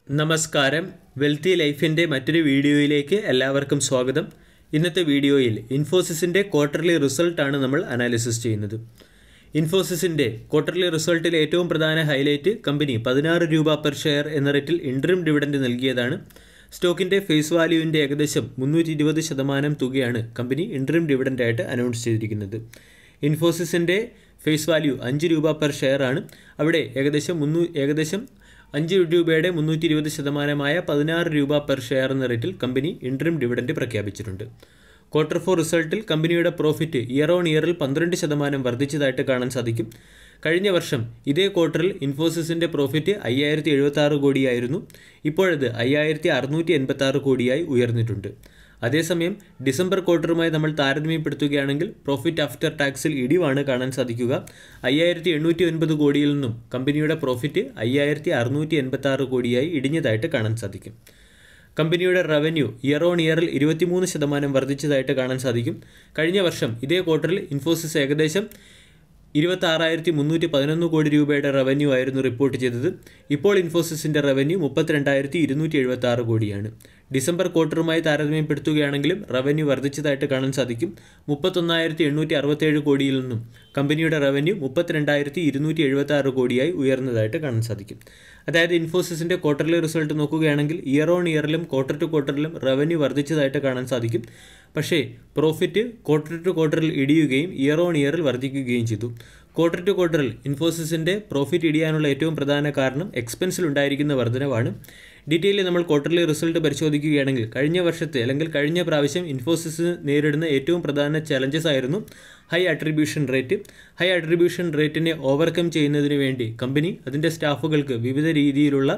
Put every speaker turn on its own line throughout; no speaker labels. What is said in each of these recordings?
നമസ്കാരം വെൽത്തി ലൈഫിൻ്റെ മറ്റൊരു വീഡിയോയിലേക്ക് എല്ലാവർക്കും സ്വാഗതം ഇന്നത്തെ വീഡിയോയിൽ ഇൻഫോസിസിൻ്റെ ക്വാർട്ടർലി റിസൾട്ടാണ് നമ്മൾ അനാലിസിസ് ചെയ്യുന്നത് ഇൻഫോസിസിൻ്റെ ക്വാർട്ടർലി റിസൾട്ടിലെ ഏറ്റവും പ്രധാന ഹൈലൈറ്റ് കമ്പനി പതിനാറ് രൂപ പെർ ഷെയർ എന്ന റേറ്റിൽ ഇൻട്രീം ഡിവിഡൻഡ് നൽകിയതാണ് സ്റ്റോക്കിൻ്റെ ഫേസ് വാല്യൂവിൻ്റെ ഏകദേശം മുന്നൂറ്റി ഇരുപത് ശതമാനം തുകയാണ് കമ്പനി ഇൻട്രീം ഡിവിഡൻ്റായിട്ട് അനൗൺസ് ചെയ്തിരിക്കുന്നത് ഇൻഫോസിസിൻ്റെ ഫേസ് വാല്യൂ അഞ്ച് രൂപ പെർ ഷെയർ ആണ് അവിടെ ഏകദേശം മുന്നൂ ഏകദേശം അഞ്ച് രൂപയുടെ മുന്നൂറ്റി ഇരുപത് ശതമാനമായ പതിനാറ് രൂപ പെർ ഷെയർ എന്ന റേറ്റിൽ കമ്പനി ഇൻട്രീം ഡിവിഡൻഡ് പ്രഖ്യാപിച്ചിട്ടുണ്ട് ക്വാർട്ടർ ഫോർ റിസൾട്ടിൽ കമ്പനിയുടെ പ്രോഫിറ്റ് ഇയർ ഓൺ ഇയറിൽ പന്ത്രണ്ട് ശതമാനം വർദ്ധിച്ചതായിട്ട് കാണാൻ സാധിക്കും കഴിഞ്ഞ വർഷം ഇതേ ക്വാർട്ടറിൽ ഇൻഫോസിസിൻ്റെ പ്രോഫിറ്റ് അയ്യായിരത്തി എഴുപത്തി ആറ് കോടിയായിരുന്നു ഇപ്പോഴത് അയ്യായിരത്തി അറുന്നൂറ്റി എൺപത്തി ആറ് കോടിയായി ഉയർന്നിട്ടുണ്ട് അതേസമയം ഡിസംബർ ക്വാർട്ടറുമായി നമ്മൾ താരതമ്യപ്പെടുത്തുകയാണെങ്കിൽ പ്രോഫിറ്റ് ആഫ്റ്റർ ടാക്സിൽ ഇടിവാണ് കാണാൻ സാധിക്കുക അയ്യായിരത്തി എണ്ണൂറ്റി ഒൻപത് കോടിയിൽ നിന്നും കമ്പനിയുടെ പ്രോഫിറ്റ് അയ്യായിരത്തി അറുന്നൂറ്റി എൺപത്തി ആറ് കോടിയായി ഇടിഞ്ഞതായിട്ട് കാണാൻ സാധിക്കും കമ്പനിയുടെ റവന്യൂ ഇയർ ഓൺ ഇയറിൽ ഇരുപത്തിമൂന്ന് ശതമാനം വർദ്ധിച്ചതായിട്ട് കാണാൻ സാധിക്കും കഴിഞ്ഞ വർഷം ഇതേ ക്വാർട്ടറിൽ ഇൻഫോസിസ് ഏകദേശം ഇരുപത്തി ആറായിരത്തി മുന്നൂറ്റി പതിനൊന്ന് കോടി രൂപയുടെ റവന്യൂ ആയിരുന്നു റിപ്പോർട്ട് ചെയ്തത് ഇപ്പോൾ ഇൻഫോസിസിൻ്റെ റവന്യൂ മുപ്പത്തിരണ്ടായിരത്തി ഇരുന്നൂറ്റി എഴുപത്തി ആറ് കോടിയാണ് ഡിസംബർ ക്വാർട്ടറുമായി താരതമ്യപ്പെടുത്തുകയാണെങ്കിലും റവന്യൂ വർദ്ധിച്ചതായിട്ട് കാണാൻ സാധിക്കും മുപ്പത്തൊന്നായിരത്തി എണ്ണൂറ്റി അറുപത്തേഴ് കോടിയിൽ നിന്നും കമ്പനിയുടെ റവന്യൂ മുപ്പത്തിരണ്ടായിരത്തി ഇരുന്നൂറ്റി എഴുപത്തി ആറ് കോടിയായി ഉയർന്നതായിട്ട് കാണാൻ സാധിക്കും അതായത് ഇൻഫോസിസിൻ്റെ ക്വാർട്ടർലി റിസൾട്ട് നോക്കുകയാണെങ്കിൽ ഇയർ ഓൺ ഇയറിലും ക്വാർട്ടർ ടു ക്വാർട്ടറിലും റവന്യൂ വർദ്ധിച്ചതായിട്ട് കാണാൻ സാധിക്കും പക്ഷേ പ്രോഫിറ്റ് ക്വാർട്ടർ ടു ക്വാർട്ടറിൽ ഇടിയുകയും ഇയർ ഓൺ ഇയറിൽ വർദ്ധിക്കുകയും ചെയ്തു ക്വാർട്ടർ ടു ക്വാർട്ടറിൽ ഇൻഫോസിസിൻ്റെ പ്രോഫിറ്റ് ഇടിയാനുള്ള ഏറ്റവും പ്രധാന കാരണം എക്സ്പെൻസിൽ ഉണ്ടായിരിക്കുന്ന വർധനവാണ് ഡീറ്റെയിലിൽ നമ്മൾ ക്വാർട്ടർലി റിസൾട്ട് പരിശോധിക്കുകയാണെങ്കിൽ കഴിഞ്ഞ വർഷത്തെ അല്ലെങ്കിൽ കഴിഞ്ഞ പ്രാവശ്യം ഇൻഫോസിസ് നേരിടുന്ന ഏറ്റവും പ്രധാന ചലഞ്ചസ് ആയിരുന്നു high attrition rate high attrition റേറ്റിനെ ഓവർകം ചെയ്യുന്നതിന് വേണ്ടി കമ്പനി അതിൻ്റെ സ്റ്റാഫുകൾക്ക് വിവിധ രീതിയിലുള്ള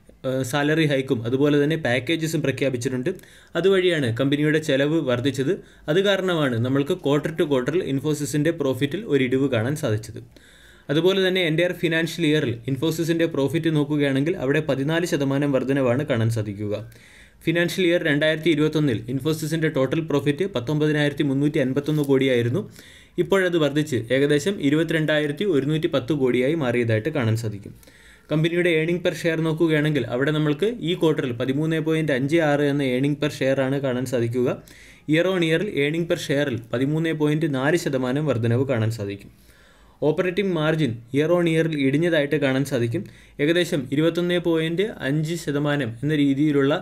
സാലറി ഹൈക്കും അതുപോലെ തന്നെ പാക്കേജസും പ്രഖ്യാപിച്ചിട്ടുണ്ട് അതുവഴിയാണ് കമ്പനിയുടെ ചെലവ് വർദ്ധിച്ചത് അത് കാരണമാണ് നമ്മൾക്ക് ക്വാർട്ടർ ടു ക്വാർട്ടറിൽ ഇൻഫോസിസിൻ്റെ പ്രോഫിറ്റിൽ ഒരു ഇടിവ് കാണാൻ സാധിച്ചത് അതുപോലെ തന്നെ എൻ്റെ ഫിനാൻഷ്യൽ ഇയറിൽ ഇൻഫോസിസിൻ്റെ പ്രോഫിറ്റ് നോക്കുകയാണെങ്കിൽ അവിടെ പതിനാല് ശതമാനം വർധനവാണ് കാണാൻ സാധിക്കുക ഫിനാൻഷ്യൽ ഇയർ രണ്ടായിരത്തി ഇരുപത്തൊന്നിൽ ഇൻഫോസിസിൻ്റെ ടോട്ടൽ പ്രോഫിറ്റ് പത്തൊമ്പതിനായിരത്തി മുന്നൂറ്റി അൻപത്തൊന്ന് കോടിയായിരുന്നു ഇപ്പോഴത് വർദ്ധിച്ച് ഏകദേശം ഇരുപത്തിരണ്ടായിരത്തി ഒരുന്നൂറ്റി പത്ത് കോടിയായി മാറിയതായിട്ട് കാണാൻ സാധിക്കും കമ്പനിയുടെ ഏണിംഗ് പെർ ഷെയർ നോക്കുകയാണെങ്കിൽ അവിടെ നമ്മൾക്ക് ഈ ക്വാർട്ടറിൽ പതിമൂന്ന് പോയിൻറ്റ് അഞ്ച് ആറ് എന്ന ഏണിംഗ് പെർ ഷെയർ ആണ് കാണാൻ സാധിക്കുക ഇയർ ഓൺ ഇയറിൽ ഏണിംഗ് പെർ ഷെയറിൽ പതിമൂന്ന് പോയിൻറ്റ് നാല് ശതമാനം വർധനവ് കാണാൻ സാധിക്കും ഓപ്പറേറ്റിംഗ് മാർജിൻ ഇയർ ഓൺ ഇയറിൽ ഇടിഞ്ഞതായിട്ട് കാണാൻ സാധിക്കും ഏകദേശം ഇരുപത്തൊന്ന് പോയിൻറ്റ് അഞ്ച് ശതമാനം എന്ന രീതിയിലുള്ള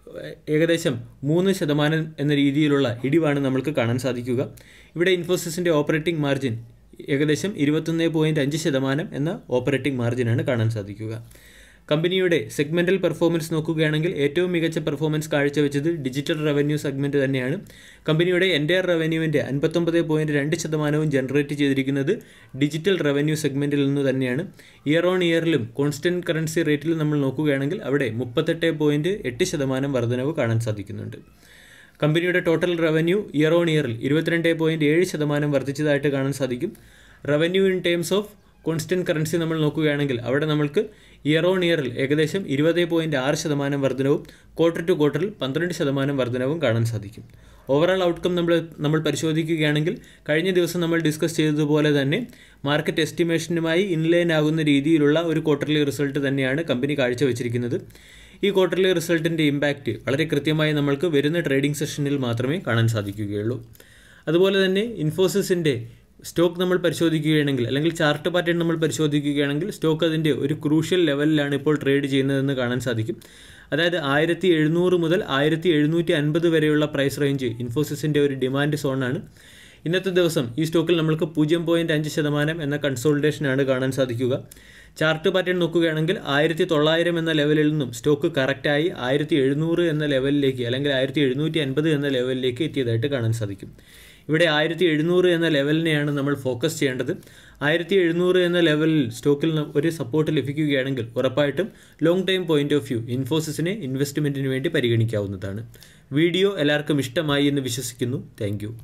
ഏകദേശം മൂന്ന് ശതമാനം എന്ന രീതിയിലുള്ള ഇടിവാണ് നമ്മൾക്ക് കാണാൻ സാധിക്കുക ഇവിടെ ഇൻഫോസിസിൻ്റെ ഓപ്പറേറ്റിംഗ് മാർജിൻ ഏകദേശം ഇരുപത്തൊന്ന് പോയിൻറ്റ് അഞ്ച് ശതമാനം എന്ന ഓപ്പറേറ്റിംഗ് മാർജിനാണ് കാണാൻ സാധിക്കുക കമ്പനിയുടെ സെഗ്മെൻറ്റൽ പെർഫോമൻസ് നോക്കുകയാണെങ്കിൽ ഏറ്റവും മികച്ച പെർഫോമൻസ് കാഴ്ചവെച്ചത് ഡിജിറ്റൽ റവന്യൂ സെഗ്മെൻറ്റ് തന്നെയാണ് കമ്പനിയുടെ എൻ്റയർ റവന്യൂവിൻ്റെ അൻപത്തൊമ്പത് പോയിൻറ്റ് രണ്ട് ശതമാനവും ജനറേറ്റ് ചെയ്തിരിക്കുന്നത് ഡിജിറ്റൽ റവന്യൂ സെഗ്മെൻറ്റിൽ നിന്ന് തന്നെയാണ് ഇയർ ഓൺ ഇയറിലും കോൺസ്റ്റൻറ്റ് കറൻസി റേറ്റിലും നമ്മൾ നോക്കുകയാണെങ്കിൽ അവിടെ മുപ്പത്തെട്ട് പോയിൻറ്റ് എട്ട് ശതമാനം വർധനവ് കാണാൻ സാധിക്കുന്നുണ്ട് കമ്പനിയുടെ ടോട്ടൽ റവന്യൂ ഇയർ ഓൺ ഇയറിൽ ഇരുപത്തിരണ്ട് പോയിൻറ്റ് ഏഴ് ശതമാനം വർദ്ധിച്ചതായിട്ട് കാണാൻ സാധിക്കും revenue in terms of constant currency നമ്മൾ നോക്കുകയാണെങ്കിൽ അവിടെ നമ്മൾക്ക് ഇയർ ഓൺ ഇയറിൽ ഏകദേശം ഇരുപത് പോയിൻറ്റ് ആറ് ശതമാനം വർധനവും ക്വാർട്ടർ ടു ക്വാർട്ടറിൽ പന്ത്രണ്ട് ശതമാനം വർധനവും കാണാൻ സാധിക്കും ഓവറോൾ ഔട്ട്കം നമ്മൾ നമ്മൾ പരിശോധിക്കുകയാണെങ്കിൽ കഴിഞ്ഞ ദിവസം നമ്മൾ ഡിസ്കസ് ചെയ്തതുപോലെ തന്നെ മാർക്കറ്റ് എസ്റ്റിമേഷനുമായി ഇൻലൈൻ ആകുന്ന രീതിയിലുള്ള ഒരു ക്വാർട്ടർലി റിസൾട്ട് തന്നെയാണ് കമ്പനി കാഴ്ചവെച്ചിരിക്കുന്നത് ഈ ക്വാർട്ടർലി റിസൾട്ടിൻ്റെ ഇമ്പാക്റ്റ് വളരെ കൃത്യമായി നമ്മൾക്ക് വരുന്ന ട്രേഡിംഗ് സെഷനിൽ മാത്രമേ കാണാൻ സാധിക്കുകയുള്ളൂ അതുപോലെ തന്നെ ഇൻഫോസിസിൻ്റെ സ്റ്റോക്ക് നമ്മൾ പരിശോധിക്കുകയാണെങ്കിൽ അല്ലെങ്കിൽ ചാർട്ട് പാറ്റേൺ നമ്മൾ പരിശോധിക്കുകയാണെങ്കിൽ സ്റ്റോക്ക് അതിൻ്റെ ഒരു ക്രൂഷ്യൽ ലെവലിലാണ് ഇപ്പോൾ ട്രേഡ് ചെയ്യുന്നതെന്ന് കാണാൻ സാധിക്കും അതായത് ആയിരത്തി എഴുന്നൂറ് മുതൽ ആയിരത്തി എഴുന്നൂറ്റി അൻപത് വരെയുള്ള പ്രൈസ് റേഞ്ച് ഇൻഫോസിസിൻ്റെ ഒരു ഡിമാൻഡ് സോണാണ് ഇന്നത്തെ ദിവസം ഈ സ്റ്റോക്കിൽ നമ്മൾക്ക് പൂജ്യം പോയിൻറ്റ് അഞ്ച് ശതമാനം എന്ന കൺസോൾട്ടേഷനാണ് കാണാൻ സാധിക്കുക ചാർട്ട് പാറ്റേൺ നോക്കുകയാണെങ്കിൽ ആയിരത്തി തൊള്ളായിരം എന്ന ലെവലിൽ നിന്നും സ്റ്റോക്ക് കറക്റ്റായി ആയിരത്തി എഴുന്നൂറ് എന്ന ലെവലിലേക്ക് അല്ലെങ്കിൽ ആയിരത്തി എഴുന്നൂറ്റി അൻപത് എന്ന ലെവലിലേക്ക് എത്തിയതായിട്ട് കാണാൻ സാധിക്കും ഇവിടെ ആയിരത്തി എഴുന്നൂറ് എന്ന ലെവലിനെയാണ് നമ്മൾ ഫോക്കസ് ചെയ്യേണ്ടത് ആയിരത്തി എഴുന്നൂറ് എന്ന ലെവലിൽ സ്റ്റോക്കിൽ ഒരു സപ്പോർട്ട് ലഭിക്കുകയാണെങ്കിൽ ഉറപ്പായിട്ടും long time point of view ഇൻഫോസിസിനെ ഇൻവെസ്റ്റ്മെൻറ്റിന് വേണ്ടി പരിഗണിക്കാവുന്നതാണ് വീഡിയോ എല്ലാവർക്കും ഇഷ്ടമായി എന്ന് വിശ്വസിക്കുന്നു താങ്ക്